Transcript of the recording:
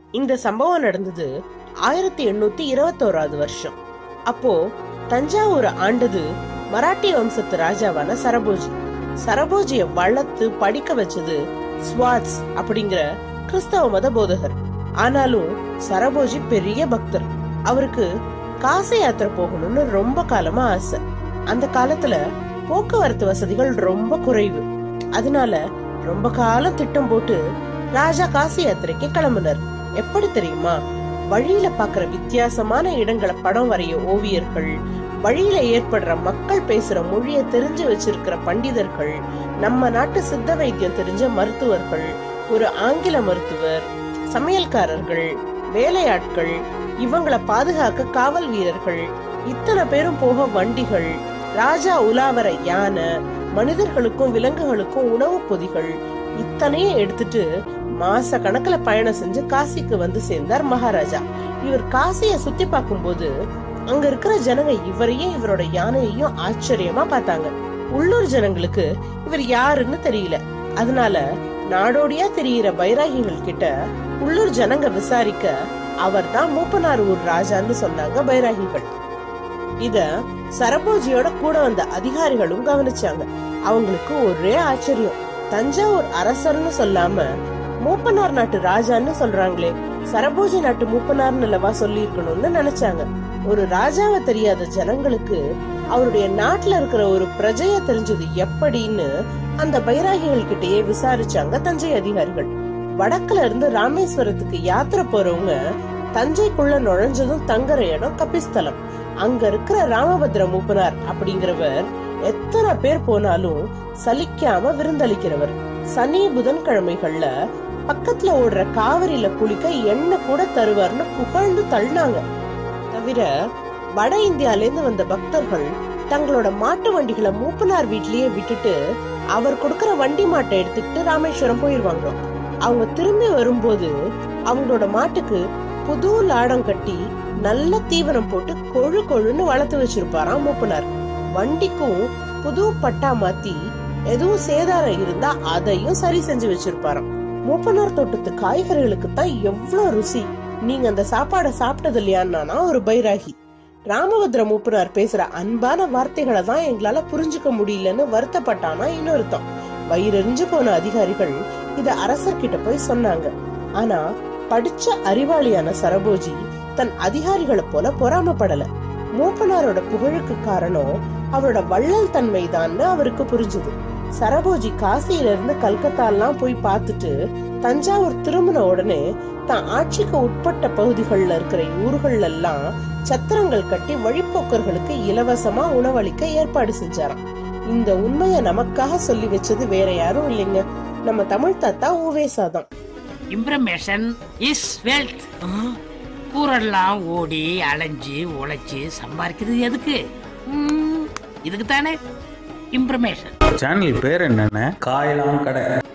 இந்த சம்பவம் நடந்தது ஆயிரத்தி எண்ணூத்தி இருபத்தோராவது வருஷம் அப்போ தஞ்சாவூர் ஆண்டது மராட்டிய வம்சத்து ராஜாவான சரபோஜி சரபோஜிய வளர்த்து படிக்க வச்சது ஸ்வாட்ஸ் அப்படிங்கிற கிறிஸ்தவ மத போதகர் ஆனாலும் சரபோஜி பெரிய பக்தர் அவருக்கு காசி யாத்திரை போகணும்னு ரொம்ப காலமா ஆசை அந்த காலத்துல போக்குவரத்து வசதிகள் ரொம்ப குறைவு அதனால ரொம்ப காலம் திட்டம் போட்டு ராஜா காசி யாத்திரைக்கு கிளம்பினார் எப்படி தெரியுமா வழியில பாக்குற வித்தியாசமான இடங்களை படம் வரைய ஓவியர்கள் வழியில ஏற்படுற மக்கள் பேசுற மொழிய தெரிஞ்சு வச்சிருக்கிற பண்டிதர்கள் நம்ம நாட்டு சித்த வைத்தியம் தெரிஞ்ச மருத்துவர்கள் ஒரு ஆங்கில மருத்துவர் சமையல்காரர்கள் வேலையாட்கள் இவங்களை பாதுகாக்க காவல் வீரர்கள் இத்தனை பேரும் போக வண்டிகள் ராஜா உலாவர யானை மனிதர்களுக்கும் விலங்குகளுக்கும் உணவுப் பொதிகள் இத்தனையும் எடுத்துட்டு மாச கணக்குல பயணம் செஞ்சு காசிக்கு வந்து சேர்ந்தார் மகாராஜா இவர் காசிய சுத்தி பார்க்கும்போது அங்க இருக்கிற ஜனங்க இவரையும் இவரோட யானையையும் ஆச்சரியமா பார்த்தாங்க உள்ளூர் ஜனங்களுக்கு இவர் யாருன்னு தெரியல அதனால நாடோடியா தெரியிற பைராகிகள் கிட்ட உள்ளூர் ஜனங்க விசாரிக்க அவர்தான் மூப்பனார் ஊர் ராஜான்னு சொன்னாங்க பைராகிகள் இத சரபோஜியோட கூட வந்த அதிகாரிகளும் கவனிச்சாங்க அவங்களுக்கு ஒரே ஆச்சரியம் தஞ்சாவூர் அரசர்னு சொல்லாம மூப்பனார் நாட்டு ராஜான்னு சொல்றாங்களே சரபோஜி நாட்டு மூப்பனார்னு அல்லவா சொல்லி இருக்கணும்னு நினைச்சாங்க ஒரு ராஜாவை தெரியாத ஜனங்களுக்கு அவருடைய நாட்டுல இருக்கிற ஒரு பிரஜைய தெரிஞ்சது எப்படின்னு அந்த பைராகிகள் கிட்டயே விசாரிச்சாங்க தஞ்சை அதிகாரிகள் வடக்குல இருந்து ராமேஸ்வரத்துக்கு யாத்திரை போறவங்க தஞ்சைக்குள்ள நுழைஞ்சதும் தங்குற இடம் கபிஸ்தலம் அங்க இருக்கிற ராமபத்ர மூப்பனார் அப்படிங்கிறவர் எத்தனை பேர் போனாலும் சலிக்காம விருந்தளிக்கிறவர் சனி புதன்கிழமைகள்ல பக்கத்துல ஓடுற காவிரியில குளிக்க எண்ணெய் கூட தருவார்னு புகழ்ந்து தள்ளினாங்க தவிர வட இந்தியால இருந்து வந்த பக்தர்கள் தங்களோட மாட்டு வண்டிகளை மூப்பனார் வீட்லயே விட்டுட்டு அவர் கொடுக்கற வண்டி மாட்டை எடுத்துக்கிட்டு ராமேஸ்வரம் போயிருவாங்க அவங்க திரும்பி வரும்போது அவங்களோட மாட்டுக்கு புது லாடம் கட்டி நல்ல தீவனம் போட்டு கொழு கொழுன்னு வளர்த்து வச்சிருப்பாராம் மூப்பனார் வண்டிக்கும் புது பட்டா மாத்தி எதுவும் சேதாரம் இருந்தா அதையும் சரி செஞ்சு வச்சிருப்பாராம் மூப்பனார் தோட்டத்து காய்கறிகளுக்கு தான் எவ்வளவு ருசி நீங்க அந்த சாப்பாடை சாப்பிட்டது இல்லையான்னா ஒரு பைராகி ராமபத்ர மூப்பனார் பேசுற அன்பான வார்த்தைகளை தான் எங்களால புரிஞ்சுக்க முடியலன்னு வருத்தப்பட்டானா இன்னொருத்தம் வயிறெறிஞ்சு போன அதிகாரிகள் இத அரசர்கிட்ட போய் சொன்னாங்க ஆனா படிச்ச அறிவாளியான சரபோஜி தன் அதிகாரிகளை போல பொறாமப்படல மூப்பனாரோட புகழுக்கு காரணம் அவரோட வள்ளல் தன்மைதான்னு அவருக்கு புரிஞ்சுது சரபோஜி காசியில இருந்து கல்கத்தாலாம் போய் பார்த்துட்டு தஞ்சாவூர் திரும்பின உடனே தான் ஆட்சிக்கு உட்பட்ட பகுதிகள்ல இருக்கிற ஊர்கள்ல எல்லாம் சத்திரங்கள் கட்டி வழிப்போக்கர்களுக்கு இலவசமா உணவளிக்க ஏற்பாடு செஞ்சாராம் இந்த உண்மைய நமக்காக சொல்லி வச்சது வேற யாரும் இல்லைங்க நம்ம தமிழ் தாத்தா ஊவேசா தான் இம்ப்ரமேஷன் இஸ் வெல்த் ஊரெல்லாம் ஓடி அலைஞ்சு உழைச்சு சம்பாதிக்கிறது எதுக்கு ம், இதுக்கு தானே இம்ப்ரமேஷன் சேனல் பேர் என்னென்ன காயலாம் கடை